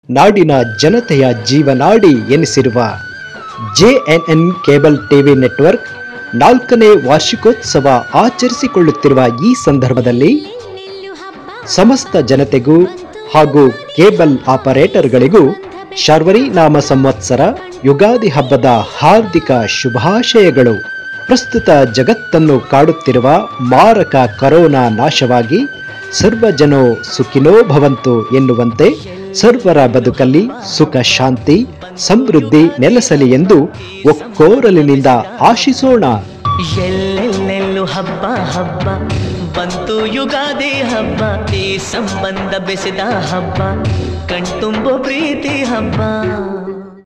ನಾಡಿನ ಜನತೆಯ ಜೀವನಾಡಿ ಎನಿಸಿರುವ ಜೆಎನ್ಎನ್ ಕೇಬಲ್ ಟಿವಿ ನೆಟ್ವರ್ಕ್ ನಾಲ್ಕನೇ ವಾರ್ಷಿಕೋತ್ಸವ ಆಚರಿಸಿಕೊಳ್ಳುತ್ತಿರುವ ಈ ಸಂದರ್ಭದಲ್ಲಿ ಸಮಸ್ತ ಜನತೆಗೂ ಹಾಗೂ ಕೇಬಲ್ ಆಪರೇಟರ್ಗಳಿಗೂ ಶರ್ವರಿ ನಾಮ ಸಂವತ್ಸರ ಯುಗಾದಿ ಹಬ್ಬದ ಹಾರ್ದಿಕ ಶುಭಾಶಯಗಳು ಪ್ರಸ್ತುತ ಜಗತ್ತನ್ನು ಕಾಡುತ್ತಿರುವ ಮಾರಕ ಕರೋನಾ ನಾಶವಾಗಿ ಸರ್ವಜನೋ ಸುಖಿನೋ ಭವಂತು ಎನ್ನುವಂತೆ ಸರ್ವರ ಬದುಕಲ್ಲಿ ಸುಖ ಶಾಂತಿ ಸಮೃದ್ಧಿ ನೆಲೆಸಲಿ ಎಂದು ಒಕ್ಕೋರಲಿನಿಂದ ಆಶಿಸೋಣ ಎಲ್ಲೆಲ್ಲೆಲ್ಲೂ ಹಬ್ಬ ಹಬ್ಬ ಬಂತು ಯುಗಾದಿ ಹಬ್ಬ ಈ ಸಂಬಂಧ ಬೆಸೆದ ಹಬ್ಬ ಕಣ್ತುಂಬೋ ಪ್ರೀತಿ ಹಬ್ಬ